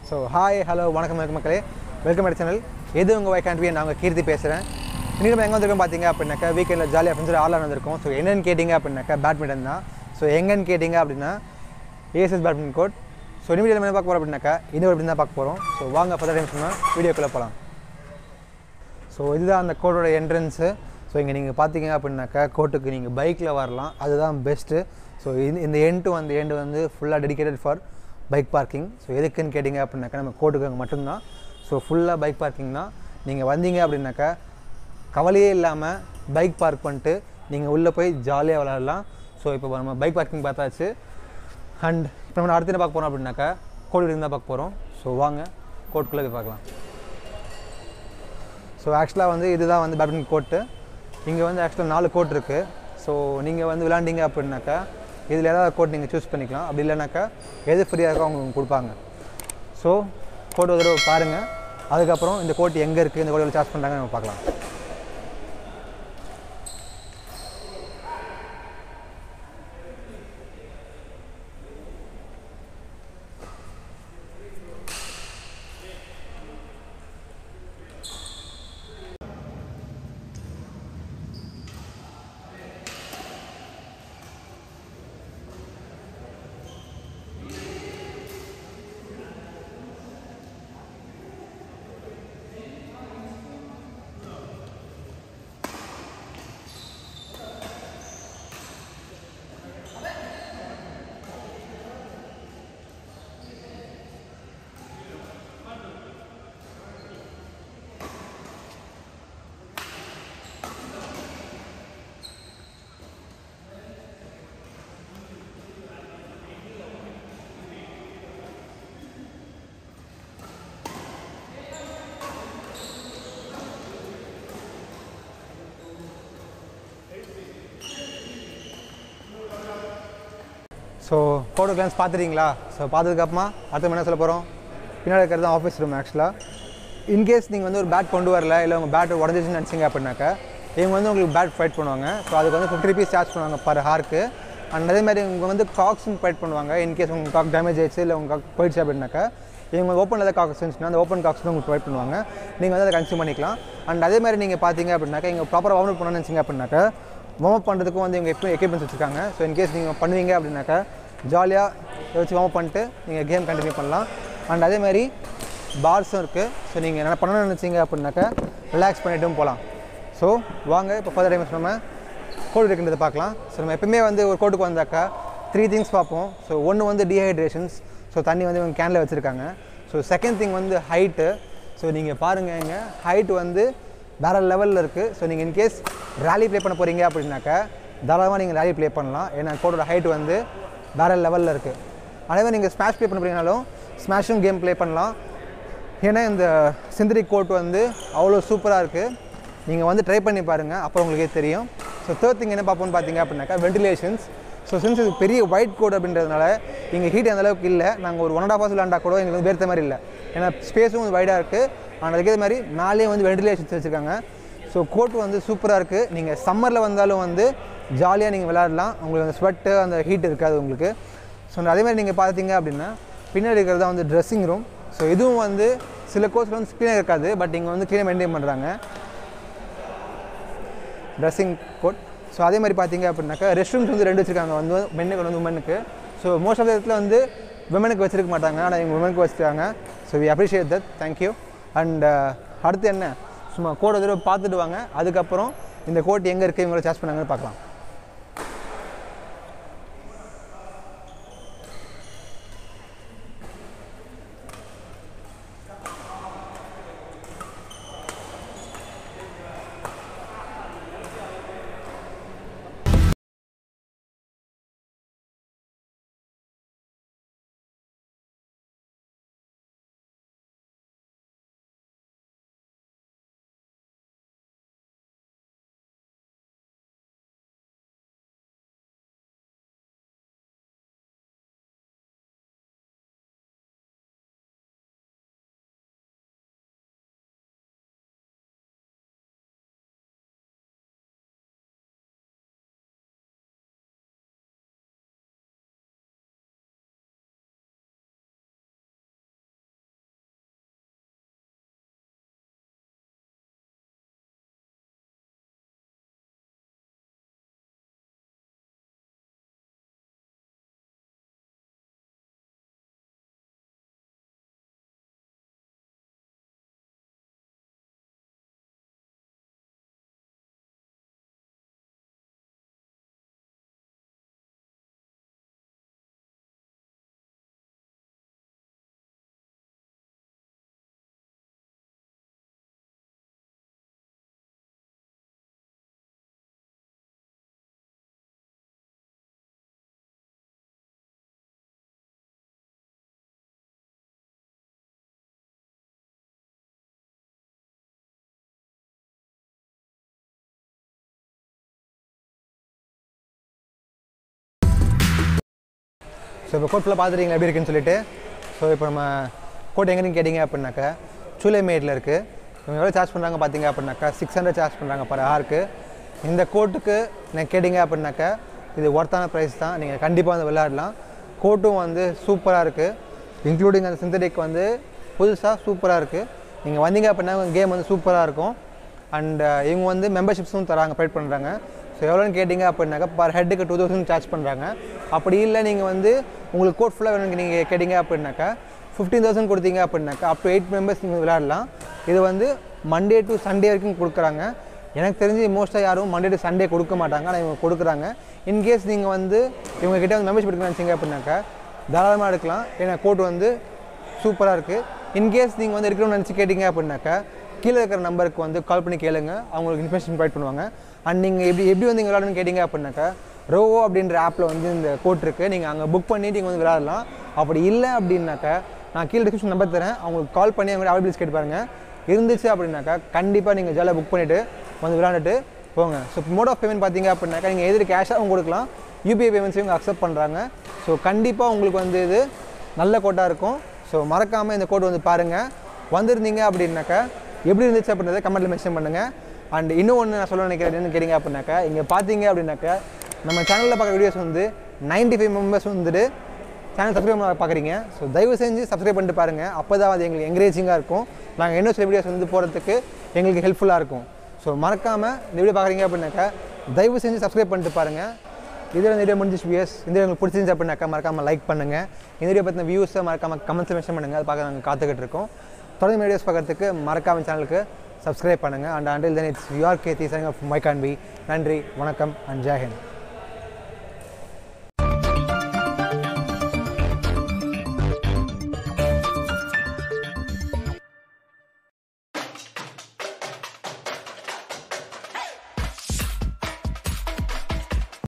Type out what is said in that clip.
so hi hello வணக்கம் வணக்கம் மக்களே வெல்கம் டு சேனல் எது உங்கள் வை கேண்ட்வி நான் உங்கள் கீர்த்தி பேசுகிறேன் இன்றைக்கி நம்ம எங்கே வந்திருக்கோம் பார்த்தீங்க அப்படின்னாக்கா வீக்கெண்டில் ஜாலியாக ஃப்ரெண்ட்ஸ் ஆடலாம் வந்திருக்கோம் ஸோ என்னென்னு கேட்டிங்க அப்படின்னாக்கா பேட்மிண்டன் தான் ஸோ எங்கன்னு கேட்டிங்க அப்படின்னா ஏஎஸ்எஸ் பேட்மிண்டன் கோர்ட் ஸோ இனிமேல் என்ன பார்க்க போகிறோம் அப்படின்னாக்கா இது எப்படி தான் பார்க்க போகிறோம் ஸோ வாங்க ஃபர்தர் டைம் சொன்னால் வீடியோக்குள்ளே போகலாம் ஸோ இதுதான் அந்த கோர்ட்டோட என்ட்ரன்ஸு ஸோ இங்கே நீங்கள் பார்த்தீங்க அப்படின்னாக்கா கோர்ட்டுக்கு நீங்கள் பைக்கில் வரலாம் அதுதான் பெஸ்ட்டு ஸோ இந்த இந்த எண்ட் டு அந்த எண்டு வந்து ஃபுல்லாக dedicated for bike parking so எதுக்குன்னு கேட்டிங்க அப்படின்னாக்கா நம்ம கோர்ட்டுக்கு அங்கே மட்டும்தான் ஸோ ஃபுல்லாக பைக் பார்க்கிங் தான் நீங்கள் வந்தீங்க அப்படின்னாக்கா கவலையே இல்லாமல் பைக் பார்க் பண்ணிட்டு நீங்கள் உள்ளே போய் ஜாலியாக விளாடலாம் ஸோ இப்போ நம்ம பைக் பார்க்கிங் பார்த்தாச்சு அண்ட் இப்போ நம்ம அடுத்து என்ன பார்க்க போகிறோம் அப்படின்னாக்கா கோர்ட் இருந்தால் பார்க்க போகிறோம் ஸோ வாங்க கோர்ட்டுக்குள்ளே போய் பார்க்கலாம் ஸோ ஆக்சுவலாக வந்து இதுதான் வந்து பேட்மிண்டன் கோர்ட்டு இங்கே வந்து ஆக்சுவலாக நாலு கோர்ட் இருக்குது ஸோ நீங்கள் வந்து விளாண்டிங்க அப்படின்னாக்கா இதில் ஏதாவது கோர்ட் நீங்கள் சூஸ் பண்ணிக்கலாம் அப்படி இல்லைனாக்கா எது ஃப்ரீயாக இருக்கோ அவங்க உங்களுக்கு கொடுப்பாங்க ஸோ கோர்ட் ஒரு தடவை பாருங்கள் அதுக்கப்புறம் இந்த கோர்ட் எங்கே இருக்குது இந்த கோர்ட் சார்ஜ் பண்ணுறாங்க நம்ம பார்க்கலாம் ஸோ ஃபோட்டோ கிளான்ஸ் பார்த்துட்டீங்களா ஸோ பார்த்ததுக்கப்புறமா அடுத்து நம்ம என்ன சொல்ல போகிறோம் பின்னாடி இருக்கிறது தான் ஆஃபீஸ் ரூம் ஆக்சுவலாக இன்கேஸ் நீங்கள் வந்து ஒரு பேட் கொண்டு வரல இல்லை உங்கள் பேட் உடஞ்சிச்சுன்னு நினச்சிங்க அப்படின்னாக்கா இவங்க வந்து உங்களுக்கு பேட் ஃபைட் பண்ணுவாங்க ஸோ அதுக்கு வந்து ஃபிஃப்டி ருபீஸ் சார்ஜ் பண்ணுவாங்க பர் ஹார்க்கு அண்ட் அதே மாதிரி இவங்க வந்து காக்ஸும் ஃபைட் பண்ணுவாங்க இன்கேஸ் உங்கள் காக் டேமேஜ் ஆயிடுச்சு இல்லை உங்கள் காக் போயிடுச்சு அப்படின்னாக்கா இவங்க ஓப்பன் ஏதாவது காக்ஸ் இருந்துச்சுன்னா அந்த ஓப்பன் காக்ஸ் தான் உங்களுக்கு ப்ரொவைட் பண்ணுவாங்க நீங்கள் வந்து அதை கன்சியூம் பண்ணிக்கலாம் அண்ட் அதே மாதிரி நீங்கள் பார்த்தீங்க அப்படின்னாக்கா இங்கே ப்ராப்பராக வார்ம் அப் பண்ணணும்னு நினச்சிங்க அப்படின்னாக்கா வார்ம் அப் பண்ணுறதுக்கும் வந்து இவங்க எப்போ எக்யூப்மெண்ட்ஸ் வச்சுருக்காங்க ஸோ இன்கேஸ் நீங்கள் பண்ணுவீங்க அப்படின்னாக்கா ஜாலியாக வச்சு வார்ம் அப் பண்ணிட்டு நீங்கள் கேம் கண்டினியூ பண்ணலாம் அண்ட் அதே மாதிரி பார்ஸும் இருக்குது ஸோ நீங்கள் என்ன பண்ணணும்னு நினச்சிங்க அப்படின்னாக்கா ரிலாக்ஸ் பண்ணிட்டும் போகலாம் ஸோ வாங்க இப்போ ஃபர்தர் டைம்ஸ் நம்ம கோடு இருக்கின்றதை பார்க்கலாம் ஸோ நம்ம எப்பவுமே வந்து ஒரு கோட்டுக்கு வந்தாக்கா த்ரீ திங்ஸ் பார்ப்போம் ஸோ ஒன்று வந்து டீஹைட்ரேஷன்ஸ் ஸோ தண்ணி வந்து இவங்க கேனில் வச்சுருக்காங்க ஸோ செகண்ட் திங் வந்து ஹைட்டு ஸோ நீங்கள் பாருங்கள் இங்கே ஹைட் வந்து வேறு லெவலில் இருக்குது ஸோ நீங்கள் இன்கேஸ் ரேலி ப்ளே பண்ண போகிறீங்க அப்படின்னாக்கா தாராளமாக நீங்கள் ரேலி ப்ளே பண்ணலாம் ஏன்னா கோடோட ஹைட் வந்து வேறு லெவலில் இருக்குது அதே மாதிரி நீங்கள் ஸ்மாஷ் ப்ளே பண்ண போகிறீங்கனாலும் ஸ்மாஷும் கேம் ப்ளே பண்ணலாம் ஏன்னா இந்த சிந்தரி கோட் வந்து அவ்வளோ சூப்பராக இருக்குது நீங்கள் வந்து ட்ரை பண்ணி பாருங்கள் அப்புறம் உங்களுக்கே தெரியும் ஸோ தேர்ட் திங் என்ன பார்ப்போம்னு பார்த்தீங்க அப்படின்னாக்கா வென்டிலேஷன்ஸ் ஸோ சின்ஸ் இது பெரிய ஒயிட் கோட் அப்படின்றதுனால இங்கே ஹீட் அந்த அளவுக்கு இல்லை நாங்கள் ஒரு ஒன் அண்ட் ஆஃப் ஹவர்ஸ் விளாண்டா கூட எங்களுக்கு வந்து வேர்த்த மாதிரி இல்லை ஏன்னா ஸ்பேஸும் வந்து வைடாக இருக்குது ஆனால் அதுக்கேற்ற மாதிரி மேலேயே வந்து வென்டிலேஷன்ஸ் வச்சுருக்காங்க ஸோ கோட் வந்து சூப்பராக இருக்குது நீங்கள் சம்மரில் வந்தாலும் வந்து ஜாலியாக நீங்கள் விளையாடலாம் உங்களுக்கு அந்த ஸ்வெட்டு அந்த ஹீட் இருக்காது உங்களுக்கு ஸோ அதே மாதிரி நீங்கள் பார்த்தீங்க அப்படின்னா பின்னாடி இருக்கிறது தான் வந்து ட்ரெஸ்ஸிங் ரூம் ஸோ இதுவும் வந்து சில கோர்ஸில் வந்து ஸ்க்ரீனாக இருக்காது பட் இங்கே வந்து க்ளீனாக மெயின்டைன் பண்ணுறாங்க ட்ரெஸ்ஸிங் கோட் ஸோ அதே மாதிரி பார்த்தீங்க அப்படின்னாக்கா ரெஸ்ட் ரூம்ஸ் வந்து ரெண்டு வச்சுருக்காங்க வந்து மென்னுக்கு வந்து உமனுக்கு ஸோ மோஸ்ட் ஆஃப் த இடத்துல வந்து விமனுக்கு வச்சிருக்க மாட்டாங்க ஆனால் இவங்க விமனுக்கு வச்சுருக்காங்க so we appreciate that thank you and அடுத்து என்ன சும்மா கோடை தடவை பார்த்துட்டு வாங்க அதுக்கப்புறம் இந்த கோட் எங்கே இருக்குது இவங்களை சார்ஜ் பண்ணாங்கன்னு பார்க்கலாம் ஸோ இப்போ கோட் ஃபுல்லாக பார்த்துட்டீங்களா எப்படி இருக்குன்னு சொல்லிட்டு ஸோ இப்போ நம்ம கோட் எங்கேன்னு கேட்டிங்க அப்படின்னாக்கா சூலைமேட்டில் இருக்குது இவங்க எவ்வளோ சார்ஜ் பண்ணுறாங்க பார்த்தீங்க அப்படின்னாக்கா சிக்ஸ் ஹண்ட்ரட் சார்ஜ் பண்ணுறாங்க பர் ஹாருக்கு இந்த கோட்டுக்கு நீங்கள் கேட்டிங்க அப்படின்னாக்கா இது ஒர்த்தான ப்ரைஸ் தான் நீங்கள் கண்டிப்பாக வந்து விளையாடலாம் கோட்டும் வந்து சூப்பராக இருக்குது இன்க்ளூடிங் அந்த சிந்தடிக் வந்து புதுசாக சூப்பராக இருக்குது நீங்கள் வந்தீங்க அப்படின்னா கேம் வந்து சூப்பராக இருக்கும் அண்ட் இவங்க வந்து மெம்பர்ஷிப்ஸும் தராங்க ப்ரொவைட் பண்ணுறாங்க ஸோ எவ்வளோன்னு கேட்டிங்க அப்படின்னாக்கா பர் ஹெட்டுக்கு டூ தௌசண்ட் சார்ஜ் பண்ணுறாங்க அப்படி இல்லை நீங்கள் வந்து உங்களுக்கு கோட் ஃபுல்லாக வேணும்னு நீங்கள் கேட்டிங்க அப்படின்னாக்கா ஃபிஃப்டீன் தௌசண்ட் கொடுத்தீங்க அப்படின்னாக்கா அப் டு எயிட் மெம்பர்ஸ் நீங்கள் விளையாடலாம் இது வந்து மண்டே டு சண்டே வரைக்கும் கொடுக்குறாங்க எனக்கு தெரிஞ்சு மோஸ்ட்டாக யாரும் மண்டே டு சண்டே கொடுக்க மாட்டாங்க ஆனால் இவங்க கொடுக்குறாங்க இன்கேஸ் நீங்கள் வந்து இவங்க கிட்ட வந்து மெம்பர்ஷிப் எடுக்கணும்னு நினச்சிங்க அப்படின்னாக்கா தாராளமாக எடுக்கலாம் ஏன்னா கோட் வந்து சூப்பராக இருக்குது இன்கேஸ் நீங்கள் வந்து எடுக்கணும்னு நினச்சி கேட்டிங்க அப்படின்னாக்கா கீழே இருக்கிற நம்பருக்கு வந்து கால் பண்ணி கேளுங்க அவங்களுக்கு இன்ஃபர்மேஷன் ப்ரொவைட் பண்ணுவாங்க அண்ட் நீங்கள் எப்படி எப்படி வந்து இங்கே விளாடணும்னு கேட்டிங்க அப்படின்னாக்கா ரோவோ அப்படின்ற ஆப்பில் வந்து இந்த கோட் இருக்குது நீங்கள் அங்கே புக் பண்ணிட்டு நீங்கள் வந்து விளையாடலாம் அப்படி இல்லை அப்படின்னாக்கா நான் கீழே டிஸ்கிரிப்ஷன் நம்பர் தரேன் அவங்களுக்கு கால் பண்ணி அவங்க அவைபிலிட்டிஸ் கேட்டு பாருங்க இருந்துச்சு அப்படின்னாக்கா கண்டிப்பாக நீங்கள் ஜாலியாக புக் பண்ணிவிட்டு வந்து விளையாண்டுட்டு போங்க ஸோ மோட் ஆஃப் பேமெண்ட் பார்த்தீங்க அப்படின்னாக்கா நீங்கள் எதிர் கேஷாகவும் கொடுக்கலாம் யூபிஐ பேமெண்ட்ஸையும் இவங்க அக்செப்ட் பண்ணுறாங்க ஸோ கண்டிப்பாக உங்களுக்கு வந்து இது நல்ல கோட்டாக இருக்கும் ஸோ மறக்காமல் இந்த கோட் வந்து பாருங்கள் வந்திருந்தீங்க அப்படின்னாக்கா எப்படி இருந்துச்சு அப்படின்றத கமெண்ட்டில் மென்ஷன் பண்ணுங்கள் அண்ட் இன்னும் ஒன்று நான் சொல்ல நினைக்கிறேன் என்னன்னு கேட்டிங்க அப்படின்னாக்கா இங்கே பார்த்தீங்க அப்படின்னாக்கா நம்ம சேனலில் பார்க்குற வீடியோஸ் வந்து 95 ஃபைவ் மெம்பர்ஸ் வந்துட்டு சேனல் சப்ஸ்கிரைப் பண்ண பார்க்குறீங்க ஸோ தயவு செஞ்சு சப்ஸ்கிரைப் பண்ணிட்டு பாருங்கள் அப்போ தான் அது எங்களுக்கு என்கரேஜிங்காக இருக்கும் நாங்கள் இன்னும் சில வீடியோஸ் வந்து போகிறதுக்கு எங்களுக்கு ஹெல்ப்ஃபுல்லாக இருக்கும் ஸோ மறக்காமல் இந்த வீடியோ பார்க்குறீங்க அப்படின்னாக்கா தயவு செஞ்சு சப்ஸ்கிரைப் பண்ணிட்டு பாருங்கள் இதில் இந்த வீடியோ முடிஞ்சிச்சு வியூஸ் இந்த வீடியோ உங்களுக்கு பிடிச்சிருந்துச்சு அப்படின்னாக்கா மறக்காமல் லைக் பண்ணுங்கள் இந்த வீடியோ பற்றின வியூஸை மறக்காமல் கமெண்ட்ஸில் மென்ஷன் பண்ணுங்கள் அது பார்க்க நாங்கள் காத்துக்கிட்டு இருக்கோம் தொடர்ந்து வீடியோஸ் பார்க்கறதுக்கு மறக்காம சேனலுக்கு சப்ஸ்கிரைப் பண்ணுங்கள் and until then it's your Kathy sign off my con B நன்றி வணக்கம் அண்ட் ஜெயஹிந்த்